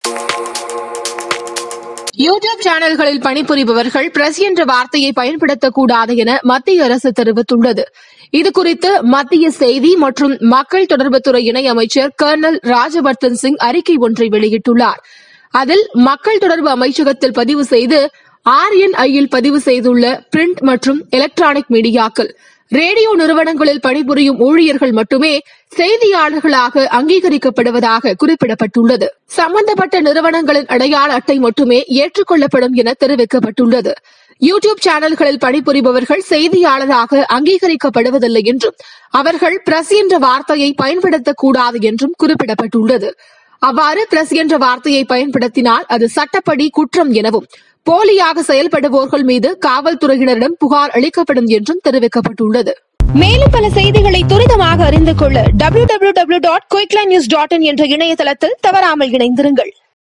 YouTube சேனல்களில் பணிபுரிபவர்கள் press என்ற வார்த்தையை பயன்படுத்தக்கூடாது என மத்திய அரசு தெரிவித்துள்ளது இதுகுறித்து மத்திய செய்தி மற்றும் மக்கள் தொடர்புத்துறை இணையமைச்சர் கர்னல் ராஜவர்தன் சிங் அறிக்கை ஒன்றை வெளியிட்டுள்ளார் அதில் மக்கள் தொடர்பு அமைச்சகத்தில் பதிவு செய்து ஆர்என்ஐயில் பதிவு செய்துள்ள பிரிண்ட் மற்றும் எலக்ட்ரானிக் மீடியாக்கள் ரேடியோ நிறுவனங்களில் பணிபுரியும் ஊழியர்கள் மட்டுமே செய்தியாளர்களாக அங்கீகரிக்கப்படுவதாக குறிப்பிடப்பட்டுள்ளது சம்பந்தப்பட்ட நிறுவனங்களின் அடையாள அட்டை மட்டுமே ஏற்றுக்கொள்ளப்படும் என தெரிவிக்கப்பட்டுள்ளது யூடியூப் சேனல்களில் பணிபுரிபவர்கள் செய்தியாளராக அங்கீகரிக்கப்படுவதில்லை என்றும் அவர்கள் பிரஸ் என்ற வார்த்தையை பயன்படுத்தக்கூடாது என்றும் குறிப்பிடப்பட்டுள்ளது அவ்வாறு பிரஸ் என்ற வார்த்தையை பயன்படுத்தினால் அது சட்டப்படி குற்றம் எனவும் போலியாக செயல்படுவோர்கள் மீது காவல்துறையினரிடம் புகார் அளிக்கப்படும் என்றும் தெரிவிக்கப்பட்டுள்ளது மேலும் பல செய்திகளை துரிதமாக அறிந்து கொள்ள W W W dot quickline news dot in என்ற இணையதளத்தில் தவறாமல் இணைந்திருங்கள்